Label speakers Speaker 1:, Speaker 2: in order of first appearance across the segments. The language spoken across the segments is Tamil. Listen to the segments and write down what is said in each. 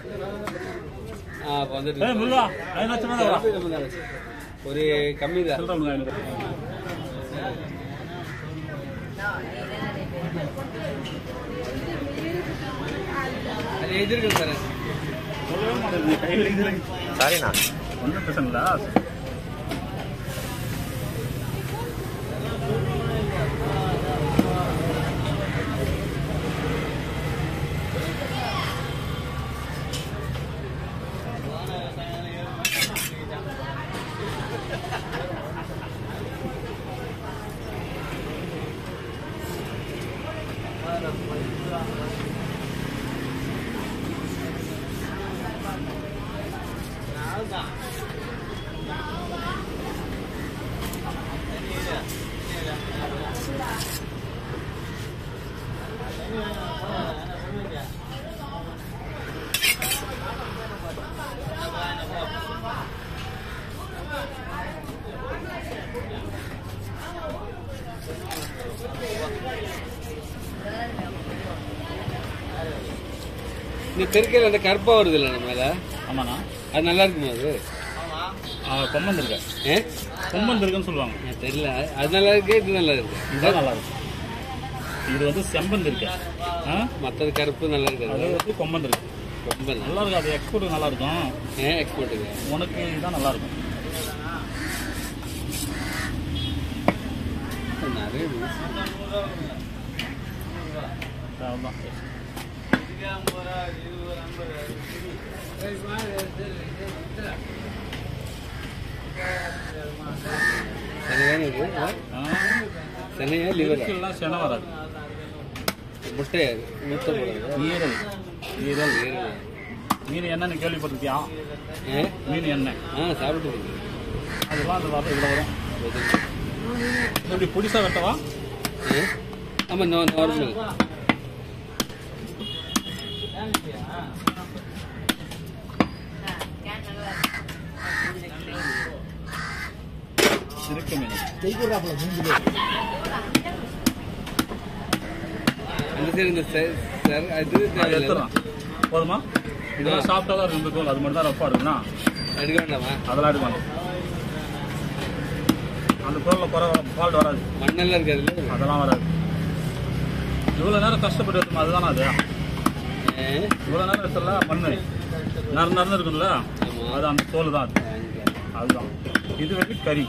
Speaker 1: ஆ இப்போ வந்துட்டு
Speaker 2: ஏய் முருகா ஐநூறு சின்னதா
Speaker 1: ஒரு கம்மி தான்
Speaker 2: சொல்கிறேன் முருகா ஐநூறு
Speaker 1: அது எதிர்க்கு சார்
Speaker 2: சொல்லவே மாட்டேங்குது கையில் இருக்குது
Speaker 3: சாரிண்ணா
Speaker 2: ஒன்றும் பிரச்சனை
Speaker 1: இந்த தெருக்கையில் அந்த கருப்பா வருது இல்லை நம்ம மேல
Speaker 2: ஆமாண்ணா
Speaker 1: அது நல்லா இருக்குமா அது
Speaker 2: கொம்பன் இருக்க
Speaker 1: ஏ
Speaker 2: கொம்பன் இருக்குன்னு சொல்லுவாங்க
Speaker 1: எனக்கு தெரியல அது நல்லா இருக்கு இது நல்லா இருக்கு
Speaker 2: இதுதான் நல்லா இருக்கும் இது வந்து செம்பன் இருக்கு ஆ
Speaker 1: மற்றது கருப்பு நல்லா
Speaker 2: அது
Speaker 1: இருக்காது
Speaker 2: வந்து கொம்பன் இருக்கு
Speaker 1: ரொம்ப நல்லா
Speaker 2: நல்லா இருக்கும் அது எக்ஸ்போர்ட் நல்லா இருக்கும்
Speaker 1: ஏன் எக்ஸ்போர்ட்டுங்க
Speaker 2: உனக்கு இதுதான் நல்லா இருக்கும்
Speaker 1: நிறைய மீன்.
Speaker 2: அவ்வளோதான்
Speaker 1: சென்னையான இது ஆ?
Speaker 2: ஆ
Speaker 1: சென்னையா லிவரா
Speaker 2: இதுக்கெல்லாம் செனை வராது
Speaker 1: முட்டை அது முட்டை போடாது
Speaker 2: ஈரல் ஈரல் மீன் என்னன்னு கேள்விப்பட்டிருக்கியா
Speaker 1: ஏ
Speaker 2: மீன் எண்ணெய்
Speaker 1: ஆ சாப்பிட்டு
Speaker 2: அதெல்லாம் அந்த வாரம் இதில் வரும் இப்படி புடிசா வெட்டவா
Speaker 1: ஏ ஆமாம் நோ நார்மல்
Speaker 2: இருக்கு மீன்
Speaker 1: அந்த சைடு இந்த சார் சார் அது
Speaker 2: அது
Speaker 1: தேவையில்லை
Speaker 2: எடுத்துடலாம் போதுமா இதெல்லாம் சாப்பிட்டா தான் ரெண்டு தோல் அது மட்டும் தான் ரஃபாக இருக்குண்ணா
Speaker 1: எடுக்க வேண்டாமா
Speaker 2: அதெல்லாம் எடுக்க வேண்டாம் அந்த தோலில் குறை ஃபால்ட் வராது
Speaker 1: மண்ணெல்லாம் இருக்காதுல்ல
Speaker 2: அதெல்லாம் வராது இவ்வளோ நேரம் கஷ்டப்பட்டு எடுத்தோம் அதுதானே அது
Speaker 1: ஏ
Speaker 2: இவ்வளோ நேரம் எடுத்தல மண்ணு நறு நறுன்னு இருக்குல்ல
Speaker 1: ஆமா.
Speaker 2: அது அந்த தோல் தான் அது
Speaker 1: வாங்கிக்க.
Speaker 2: அதுதான் இது வந்து கறி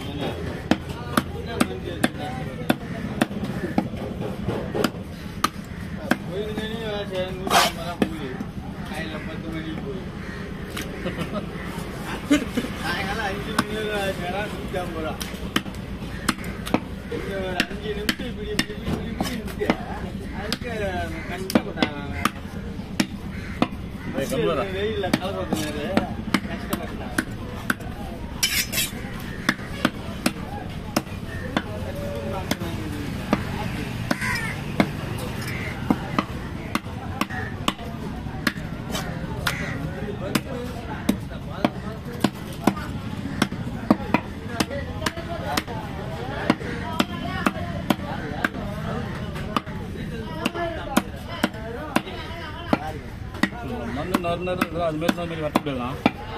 Speaker 2: ஏய், கம்முனுடா. மண்ணு நறு நறு இருக்குல்ல, அது மாரி தான் மாரி வெட்ட முடியாதுண்ணா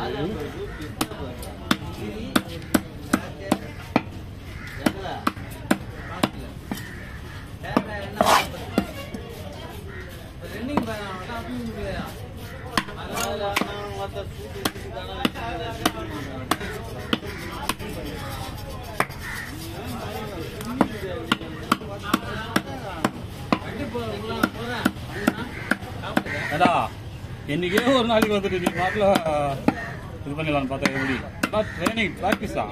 Speaker 2: ஏடா என்னைக்கே ஒரு நாளைக்கு வந்துட்டு நீ மாட்டில் இது பண்ணிடலாம்னு பார்த்தா எப்படி ட்ரைனிங் ப்ராக்டிஸா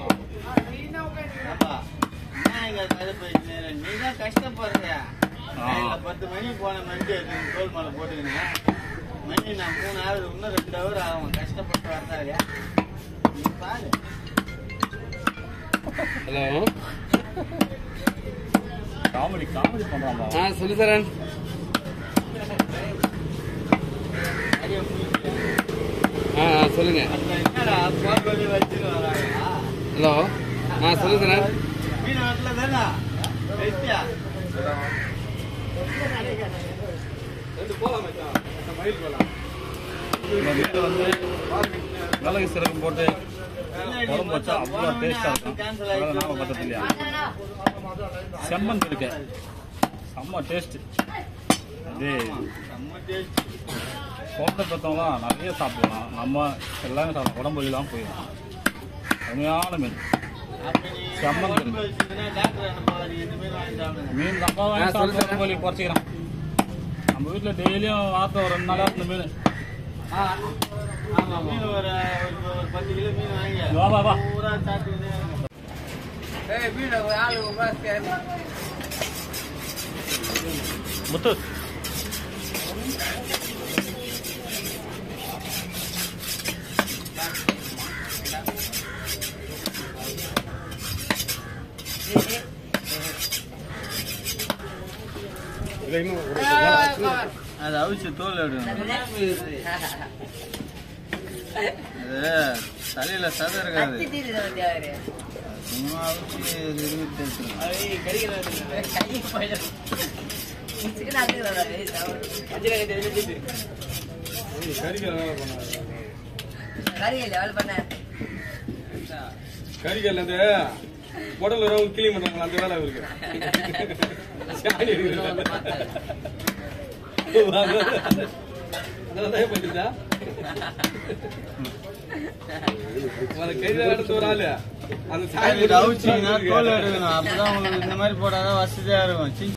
Speaker 4: நீதான் கஷ்டப்படுற
Speaker 2: ஆ.
Speaker 4: காலையில பத்து மணிக்கு போன மணிக்கு தோல் மேல போட்டுக்கினேன் மணி நான் மூணு ஹவர் இன்னும் ரெண்டு ஹவர் ஆகும் கஷ்டப்பட்டு வந்தாரு நீ பாரு
Speaker 1: ஹலோ
Speaker 2: காமெடி காமெடி பண்ணுறான்பா
Speaker 1: ஆ சொல்லு சரண் ஆ ஆ, சொல்லுங்க
Speaker 4: அந்த என்னடா போன் பண்ணி வச்சுட்டு வராங்களா
Speaker 1: ஹலோ ஆ சொல்லு சரண்
Speaker 4: மீன் வரல தானே வெட்டியா
Speaker 1: போலாம் மச்சான் மயில் போலாம்
Speaker 2: இந்த மீன் வந்து மிளகு சீரகம் போட்டு குழம்பு வச்சா அவ்வளோ டேஸ்டாக இருக்கும் அதெல்லாம் நாம பார்த்தது இல்லையா செம்மந்தி இருக்கு செம்ம டேஸ்ட் அதே
Speaker 4: செம்ம taste.
Speaker 2: குழந்தை பெற்றவங்களாம் நிறைய சாப்பிடலாம் நம்ம எல்லாமே சாப்பிடலாம் உடம்பு வலிலாம் போயிடும் அருமையான மீன்
Speaker 4: அப்ப நீ
Speaker 2: செம்ம
Speaker 4: குழம்பு வச்சிருந்தா டாக்டர் என்ன பாரு, இந்த மாதிரி வாங்கி சாப்பிடுங்க.
Speaker 2: மீன் நம்ம வாங்கி
Speaker 1: ஆ, சொல்லு
Speaker 2: சாப்பிட்டு உடம்பு வலி குறைச்சிக்கிறோம் நம்ம வீட்டில் டெய்லியும் வாரத்தில் ஒரு ரெண்டு நாளாக இந்த மீன்
Speaker 4: ஆ, ஆமா, மீன் ஒரு ஒரு- ஒரு பத்து கிலோ மீன் வாங்கி
Speaker 2: வா வா வா
Speaker 4: பூரா சாப்பிட்டுக்கிட்டே இருங்க.
Speaker 2: முத்து
Speaker 4: அது அவிச்சு தோல் எடுக்கணும் அது தலையில சதை இருக்காது சும்மா அவிச்சு இது இருக்கு எடுத்துக்கணும்.
Speaker 1: கறிக்கல் அந்த உடல் வரவங்க கிளீன் பண்றாங்களா அந்த வேலை இருக்கு சாணி எடுக்கிறது. அதனாலதான் பண்ணிட்டா அந்த கையில எடுத்து ஒரு ஆளு அந்த சாணி
Speaker 4: அது அவிச்சிங்கன்னா தோல் எடுக்கணும் அப்பதான் உங்களுக்கு இந்த மாதிரி போட்டாதான் வசதியா இருக்கும் சின்ன